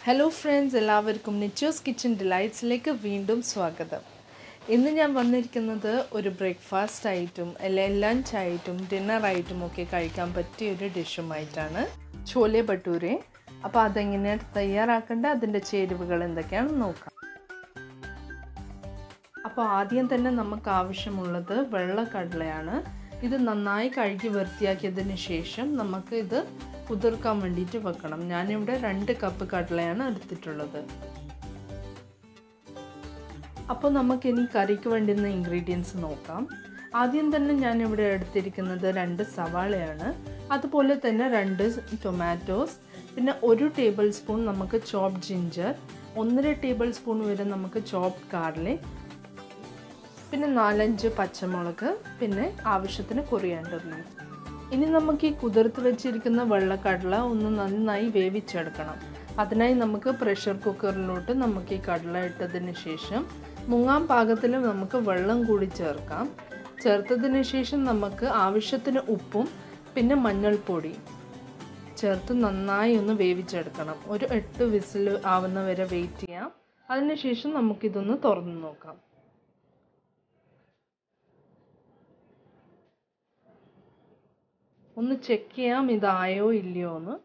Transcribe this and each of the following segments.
hello friends എല്ലാവർക്കും നിച്ചോസ് kitchen ഡിലൈറ്റ്സിലേക്ക് വീണ്ടും സ്വാഗതം ഇന്ന് ഞാൻ വന്നിരിക്കുന്നത് ഒരു ബ്രേക്ക്ഫാസ്റ്റ് ആയിട്ടും അല്ലെ ലഞ്ച് ആയിട്ടും ഡിന്നർ ആയിട്ടും ഒക്കെ കഴിക്കാൻ പറ്റിയ ഒരു ഡിഷുമായിട്ടാണ് ചോലെ ഭട്ടൂരെ അപ്പോൾ അതെങ്ങനെയാണ് തയ്യാറാക്കേണ്ടത് അതിൻ്റെ ചേരുവകൾ എന്തൊക്കെയാണെന്ന് നോക്കാം അപ്പോൾ ആദ്യം തന്നെ നമുക്ക് ആവശ്യമുള്ളത് വെള്ളക്കടലയാണ് ഇത് നന്നായി കഴുകി വൃത്തിയാക്കിയതിന് ശേഷം നമുക്ക് ഇത് കുതിർക്കാൻ വേണ്ടിയിട്ട് വെക്കണം ഞാനിവിടെ രണ്ട് കപ്പ് കടലയാണ് എടുത്തിട്ടുള്ളത് അപ്പോൾ നമുക്കിനി കറിക്ക് വേണ്ടുന്ന ഇൻഗ്രീഡിയൻസ് നോക്കാം ആദ്യം തന്നെ ഞാനിവിടെ എടുത്തിരിക്കുന്നത് രണ്ട് സവാളയാണ് അതുപോലെ തന്നെ രണ്ട് ടൊമാറ്റോസ് പിന്നെ ഒരു ടേബിൾ സ്പൂൺ നമുക്ക് ചോപ്പ് ജിഞ്ചർ ഒന്നര ടേബിൾ സ്പൂൺ വരെ നമുക്ക് ചോപ്പ് ഗാർലിക് പിന്നെ നാലഞ്ച് പച്ചമുളക് പിന്നെ ആവശ്യത്തിന് കൊറിയാണ്ടർ ലീഫ് ഇനി നമുക്ക് ഈ കുതിർത്ത് വെച്ചിരിക്കുന്ന വെള്ളക്കടല ഒന്ന് നന്നായി വേവിച്ചെടുക്കണം അതിനായി നമുക്ക് പ്രഷർ കുക്കറിലോട്ട് നമുക്ക് ഈ കടല ഇട്ടതിന് ശേഷം മുങ്ങാൻ പാകത്തിൽ നമുക്ക് വെള്ളം കൂടി ചേർക്കാം ചേർത്തതിന് ശേഷം നമുക്ക് ആവശ്യത്തിന് ഉപ്പും പിന്നെ മഞ്ഞൾപ്പൊടി ചേർത്ത് നന്നായി ഒന്ന് വേവിച്ചെടുക്കണം ഒരു എട്ട് വിസിൽ ആവുന്ന വരെ വെയിറ്റ് ചെയ്യാം അതിനുശേഷം നമുക്കിതൊന്ന് തുറന്ന് നോക്കാം ഒന്ന് ചെക്ക് ചെയ്യാം ഇതായോ ഇല്ലയോ എന്ന്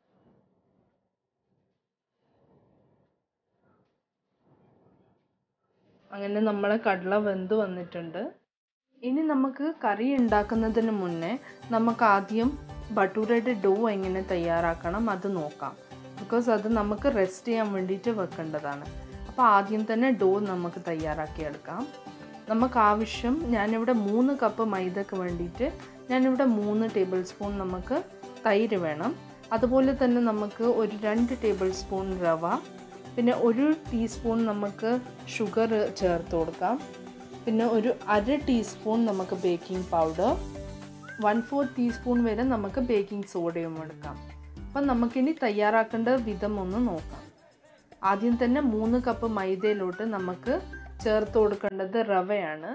അങ്ങനെ നമ്മളെ കടല വെന്ത് വന്നിട്ടുണ്ട് ഇനി നമുക്ക് കറി ഉണ്ടാക്കുന്നതിന് മുന്നേ നമുക്ക് ആദ്യം ബട്ടൂരയുടെ ഡോ എങ്ങനെ തയ്യാറാക്കണം അത് നോക്കാം ബിക്കോസ് അത് നമുക്ക് റെസ്റ്റ് ചെയ്യാൻ വേണ്ടിയിട്ട് വെക്കേണ്ടതാണ് അപ്പോൾ ആദ്യം തന്നെ ഡോ നമുക്ക് തയ്യാറാക്കിയെടുക്കാം നമുക്ക് ആവശ്യം ഞാനിവിടെ മൂന്ന് കപ്പ് മൈദക്ക് വേണ്ടിയിട്ട് ഞാനിവിടെ മൂന്ന് ടേബിൾ സ്പൂൺ നമുക്ക് തൈര് വേണം അതുപോലെ തന്നെ നമുക്ക് ഒരു രണ്ട് ടേബിൾ സ്പൂൺ റവ പിന്നെ ഒരു ടീസ്പൂൺ നമുക്ക് ഷുഗർ ചേർത്ത് കൊടുക്കാം പിന്നെ ഒരു അര ടീസ്പൂൺ നമുക്ക് baking powder one four teaspoon വരെ നമുക്ക് ബേക്കിംഗ് സോഡയും എടുക്കാം അപ്പം നമുക്കിനി തയ്യാറാക്കേണ്ട വിധം ഒന്ന് നോക്കാം ആദ്യം തന്നെ മൂന്ന് കപ്പ് മൈദയിലോട്ട് നമുക്ക് ചേർത്ത് കൊടുക്കേണ്ടത് റവയാണ്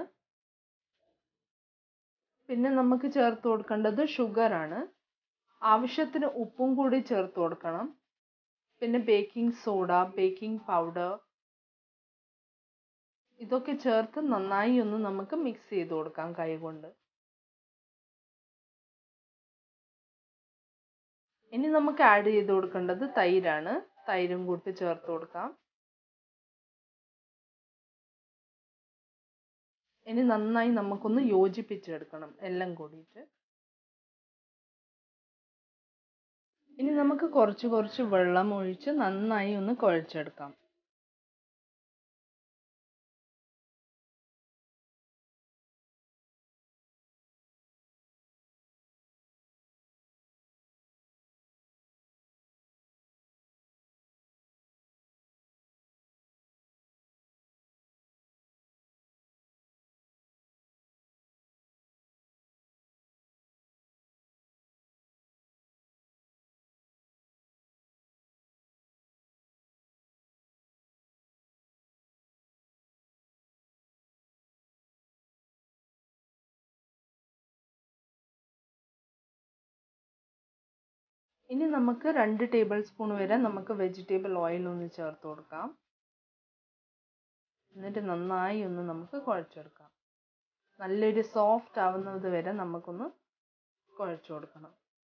പിന്നെ നമുക്ക് ചേർത്ത് കൊടുക്കേണ്ടത് ഷുഗറാണ് ആവശ്യത്തിന് ഉപ്പും കൂടി ചേർത്ത് കൊടുക്കണം പിന്നെ ബേക്കിംഗ് സോഡ ബേക്കിംഗ് പൗഡർ ഇതൊക്കെ ചേർത്ത് നന്നായി ഒന്ന് നമുക്ക് മിക്സ് ചെയ്ത് കൊടുക്കാം കൈകൊണ്ട് ഇനി നമുക്ക് ആഡ് ചെയ്ത് കൊടുക്കേണ്ടത് തൈരാണ് തൈരും കൂട്ടി ചേർത്ത് കൊടുക്കാം ഇനി നന്നായി നമുക്കൊന്ന് യോജിപ്പിച്ചെടുക്കണം എല്ലാം കൂടിയിട്ട് ഇനി നമുക്ക് കുറച്ച് കുറച്ച് വെള്ളം ഒഴിച്ച് നന്നായി ഒന്ന് കുഴച്ചെടുക്കാം ഇനി നമുക്ക് രണ്ട് ടേബിൾ സ്പൂൺ വരെ നമുക്ക് വെജിറ്റബിൾ ഓയിൽ ഒന്ന് ചേർത്ത് കൊടുക്കാം എന്നിട്ട് നന്നായി ഒന്ന് നമുക്ക് കുഴച്ചെടുക്കാം നല്ലൊരു സോഫ്റ്റ് ആവുന്നത് വരെ നമുക്കൊന്ന് കുഴച്ചു കൊടുക്കണം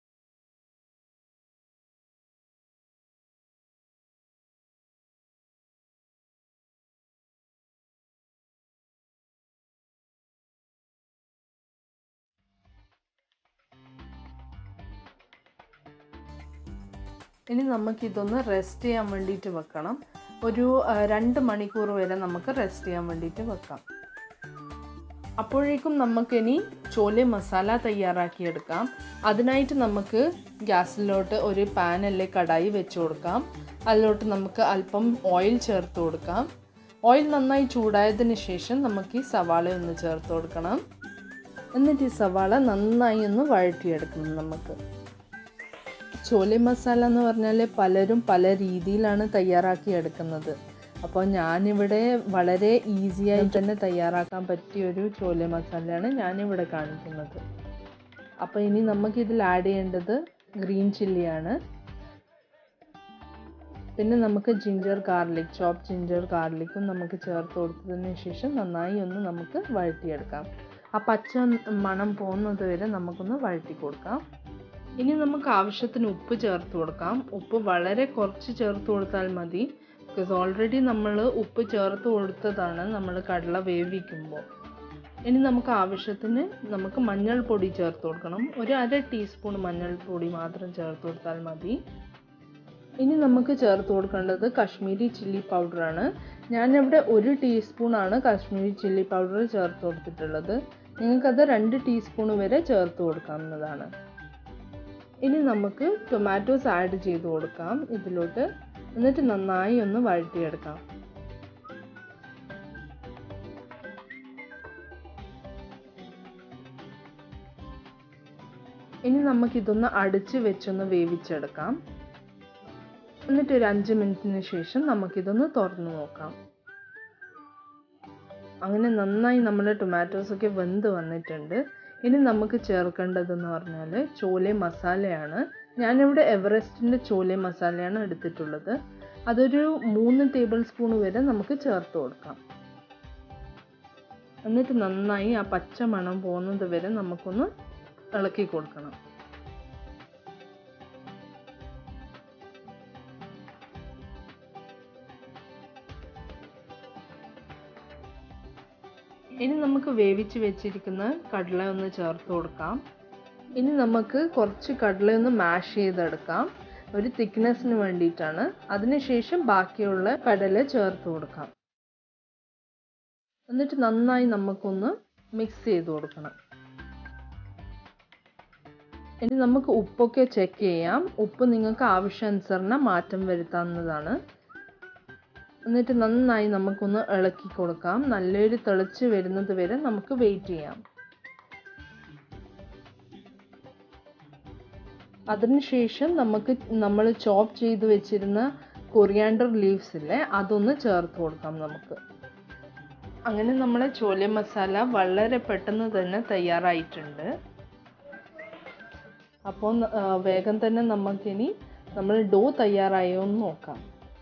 ഇനി നമുക്കിതൊന്ന് റെസ്റ്റ് ചെയ്യാൻ വേണ്ടിയിട്ട് വെക്കണം ഒരു രണ്ട് മണിക്കൂർ വരെ നമുക്ക് റെസ്റ്റ് ചെയ്യാൻ വേണ്ടിയിട്ട് വെക്കാം അപ്പോഴേക്കും നമുക്കിനി ചോലെ മസാല തയ്യാറാക്കിയെടുക്കാം അതിനായിട്ട് നമുക്ക് ഗ്യാസിലോട്ട് ഒരു പാൻ അല്ലെ കടായി വെച്ച് കൊടുക്കാം അതിലോട്ട് നമുക്ക് അല്പം ഓയിൽ ചേർത്ത് കൊടുക്കാം ഓയിൽ നന്നായി ചൂടായതിന് ശേഷം നമുക്ക് ഈ സവാള ഒന്ന് ചേർത്ത് കൊടുക്കണം എന്നിട്ട് ഈ സവാള നന്നായി ഒന്ന് വഴറ്റിയെടുക്കണം നമുക്ക് ചോലെ മസാല എന്ന് പറഞ്ഞാൽ പലരും പല രീതിയിലാണ് തയ്യാറാക്കി എടുക്കുന്നത് അപ്പോൾ ഞാനിവിടെ വളരെ ഈസിയായി തന്നെ തയ്യാറാക്കാൻ പറ്റിയ ഒരു ചോലെ മസാലയാണ് ഞാനിവിടെ കാണിക്കുന്നത് അപ്പോൾ ഇനി നമുക്കിതിൽ ആഡ് ചെയ്യേണ്ടത് ഗ്രീൻ ചില്ലിയാണ് പിന്നെ നമുക്ക് ജിഞ്ചർ ഗാർലിക് ചോപ്പ് ജിഞ്ചർ ഗാർലിക്കും നമുക്ക് ചേർത്ത് കൊടുത്തതിന് ശേഷം നന്നായി ഒന്ന് നമുക്ക് വഴറ്റിയെടുക്കാം ആ പച്ച മണം പോകുന്നത് വരെ നമുക്കൊന്ന് വഴറ്റി കൊടുക്കാം ഇനി നമുക്ക് ആവശ്യത്തിന് ഉപ്പ് ചേർത്ത് കൊടുക്കാം ഉപ്പ് വളരെ കുറച്ച് ചേർത്ത് കൊടുത്താൽ മതി ബിക്കോസ് ഓൾറെഡി നമ്മൾ ഉപ്പ് ചേർത്ത് കൊടുത്തതാണ് നമ്മൾ കടല വേവിക്കുമ്പോൾ ഇനി നമുക്ക് ആവശ്യത്തിന് നമുക്ക് മഞ്ഞൾപ്പൊടി ചേർത്ത് കൊടുക്കണം ഒരു അര ടീസ്പൂൺ മഞ്ഞൾപ്പൊടി മാത്രം ചേർത്ത് കൊടുത്താൽ മതി ഇനി നമുക്ക് ചേർത്ത് കൊടുക്കേണ്ടത് കശ്മീരി ചില്ലി പൗഡറാണ് ഞാനിവിടെ ഒരു ടീസ്പൂണാണ് കശ്മീരി ചില്ലി പൗഡർ ചേർത്ത് കൊടുത്തിട്ടുള്ളത് നിങ്ങൾക്കത് രണ്ട് ടീസ്പൂൺ വരെ ചേർത്ത് കൊടുക്കാവുന്നതാണ് ഇനി നമുക്ക് ടൊമാറ്റോസ് ആഡ് ചെയ്ത് കൊടുക്കാം ഇതിലോട്ട് എന്നിട്ട് നന്നായി ഒന്ന് വഴറ്റിയെടുക്കാം ഇനി നമുക്കിതൊന്ന് അടിച്ച് വെച്ചൊന്ന് വേവിച്ചെടുക്കാം എന്നിട്ട് ഒരു അഞ്ച് മിനിറ്റിന് ശേഷം നമുക്കിതൊന്ന് തുറന്ന് നോക്കാം അങ്ങനെ നന്നായി നമ്മുടെ ടൊമാറ്റോസ് ഒക്കെ വെന്ത് വന്നിട്ടുണ്ട് ഇനി നമുക്ക് ചേർക്കേണ്ടതെന്ന് പറഞ്ഞാൽ ചോലെ മസാലയാണ് ഞാനിവിടെ എവറസ്റ്റിൻ്റെ ചോലെ മസാലയാണ് എടുത്തിട്ടുള്ളത് അതൊരു മൂന്ന് ടേബിൾ സ്പൂൺ വരെ നമുക്ക് ചേർത്ത് കൊടുക്കാം എന്നിട്ട് നന്നായി ആ പച്ച മണം പോകുന്നത് വരെ നമുക്കൊന്ന് ഇളക്കി കൊടുക്കണം ഇനി നമുക്ക് വേവിച്ച് വെച്ചിരിക്കുന്ന കടല ഒന്ന് ചേർത്ത് കൊടുക്കാം ഇനി നമുക്ക് കുറച്ച് കടല ഒന്ന് മാഷ് ചെയ്തെടുക്കാം ഒരു തിക്നെസ്സിന് വേണ്ടിയിട്ടാണ് അതിനുശേഷം ബാക്കിയുള്ള കടല ചേർത്ത് കൊടുക്കാം എന്നിട്ട് നന്നായി നമുക്കൊന്ന് മിക്സ് ചെയ്ത് കൊടുക്കണം ഇനി നമുക്ക് ഉപ്പൊക്കെ ചെക്ക് ചെയ്യാം ഉപ്പ് നിങ്ങൾക്ക് ആവശ്യാനുസരണം മാറ്റം വരുത്താവുന്നതാണ് എന്നിട്ട് നന്നായി നമുക്കൊന്ന് ഇളക്കി കൊടുക്കാം നല്ലൊരു തിളച്ച് വരുന്നത് വരെ നമുക്ക് വെയിറ്റ് ചെയ്യാം അതിനുശേഷം നമുക്ക് നമ്മൾ ചോപ്പ് ചെയ്ത് വെച്ചിരുന്ന കൊറിയാണ്ടർ ലീവ്സ് ഇല്ലേ അതൊന്ന് ചേർത്ത് കൊടുക്കാം നമുക്ക് അങ്ങനെ നമ്മളെ ചോല മസാല വളരെ പെട്ടെന്ന് തന്നെ തയ്യാറായിട്ടുണ്ട് അപ്പോൾ വേഗം തന്നെ നമുക്കിനി നമ്മൾ ഡോ തയ്യാറായോ എന്ന് നോക്കാം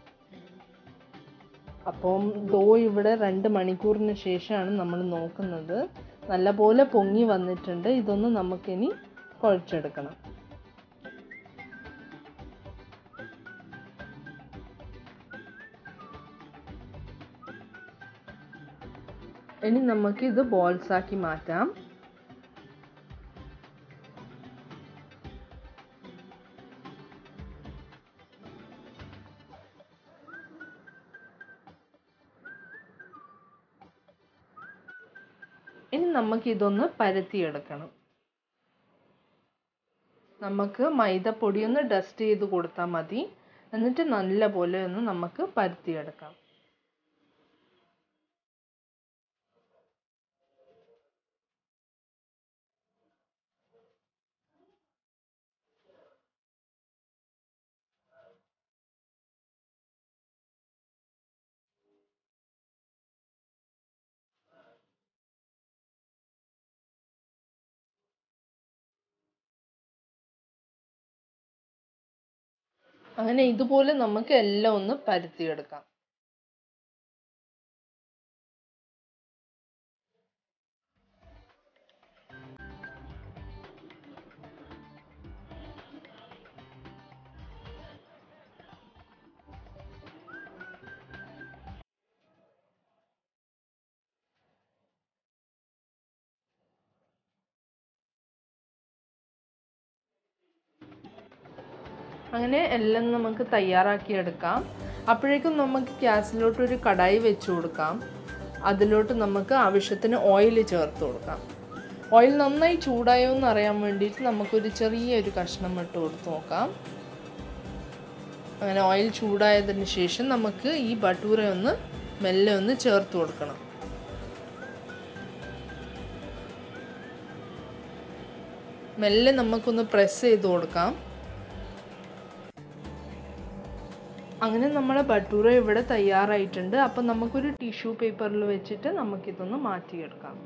അപ്പം ഡോ ഇവിടെ രണ്ട് മണിക്കൂറിന് ശേഷമാണ് നമ്മൾ നോക്കുന്നത് നല്ലപോലെ പൊങ്ങി വന്നിട്ടുണ്ട് ഇതൊന്ന് നമുക്കിനി കുഴച്ചെടുക്കണം ഇനി നമുക്ക് ഇത് ബോൾസ് ആക്കി മാറ്റാം ഇനി നമുക്ക് ഇതൊന്ന് പരത്തിയെടുക്കണം നമുക്ക് മൈദപ്പൊടി ഒന്ന് ഡസ്റ്റ് ചെയ്ത് കൊടുത്താൽ മതി എന്നിട്ട് നല്ല പോലെ ഒന്ന് നമുക്ക് പരത്തിയെടുക്കാം അങ്ങനെ ഇതുപോലെ നമുക്ക് എല്ലാം ഒന്ന് പരത്തിയെടുക്കാം അങ്ങനെ എല്ലാം നമുക്ക് തയ്യാറാക്കി എടുക്കാം അപ്പോഴേക്കും നമുക്ക് ഗ്യാസിലോട്ട് ഒരു കടായി വെച്ച് കൊടുക്കാം അതിലോട്ട് നമുക്ക് ആവശ്യത്തിന് ഓയിൽ ചേർത്ത് കൊടുക്കാം ഓയിൽ നന്നായി ചൂടായോ എന്ന് അറിയാൻ വേണ്ടിയിട്ട് നമുക്കൊരു ചെറിയൊരു കഷ്ണം ഇട്ട് കൊടുത്ത് നോക്കാം അങ്ങനെ ഓയിൽ ചൂടായതിന് ശേഷം നമുക്ക് ഈ ബട്ടൂര ഒന്ന് മെല്ലെ ഒന്ന് ചേർത്ത് കൊടുക്കണം മെല്ലെ നമുക്കൊന്ന് പ്രസ് ചെയ്ത് കൊടുക്കാം അങ്ങനെ നമ്മളെ ബട്ടൂര ഇവിടെ തയ്യാറായിട്ടുണ്ട് അപ്പം നമുക്കൊരു ടിഷ്യൂ പേപ്പറിൽ വെച്ചിട്ട് നമുക്കിതൊന്ന് മാറ്റിയെടുക്കാം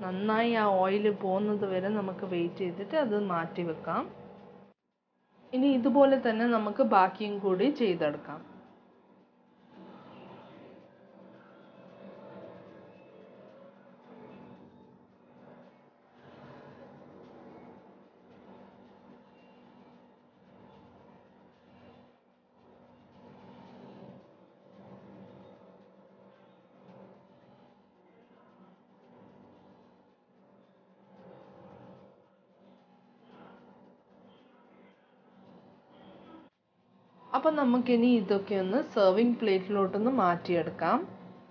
നന്നായി ആ ഓയിൽ പോകുന്നത് വരെ നമുക്ക് വെയിറ്റ് ചെയ്തിട്ട് അത് മാറ്റി വെക്കാം ഇനി ഇതുപോലെ തന്നെ നമുക്ക് ബാക്കിയും കൂടി ചെയ്തെടുക്കാം അപ്പം നമുക്കിനി ഇതൊക്കെ ഒന്ന് സെർവിങ് പ്ലേറ്റിലോട്ടൊന്ന് മാറ്റിയെടുക്കാം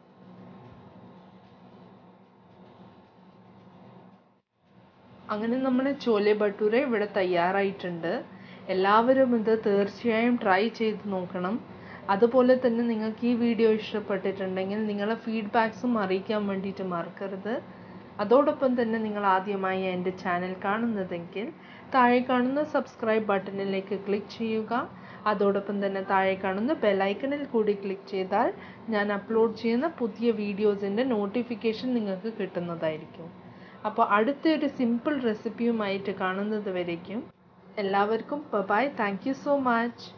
അങ്ങനെ നമ്മുടെ ചോലെ ഭട്ടൂര ഇവിടെ തയ്യാറായിട്ടുണ്ട് എല്ലാവരും ഇത് തീർച്ചയായും ട്രൈ ചെയ്ത് നോക്കണം അതുപോലെ തന്നെ നിങ്ങൾക്ക് ഈ വീഡിയോ ഇഷ്ടപ്പെട്ടിട്ടുണ്ടെങ്കിൽ നിങ്ങളെ ഫീഡ്ബാക്സും അറിയിക്കാൻ വേണ്ടിയിട്ട് മറക്കരുത് അതോടൊപ്പം തന്നെ നിങ്ങൾ ആദ്യമായി എൻ്റെ ചാനൽ കാണുന്നതെങ്കിൽ താഴെ കാണുന്ന സബ്സ്ക്രൈബ് ബട്ടണിലേക്ക് ക്ലിക്ക് ചെയ്യുക അതോടൊപ്പം തന്നെ താഴെ കാണുന്ന ബെലൈക്കണിൽ കൂടി ക്ലിക്ക് ചെയ്താൽ ഞാൻ അപ്ലോഡ് ചെയ്യുന്ന പുതിയ വീഡിയോസിൻ്റെ നോട്ടിഫിക്കേഷൻ നിങ്ങൾക്ക് കിട്ടുന്നതായിരിക്കും അപ്പോൾ അടുത്തൊരു സിമ്പിൾ റെസിപ്പിയുമായിട്ട് കാണുന്നത് വരേക്കും എല്ലാവർക്കും bye thank you so much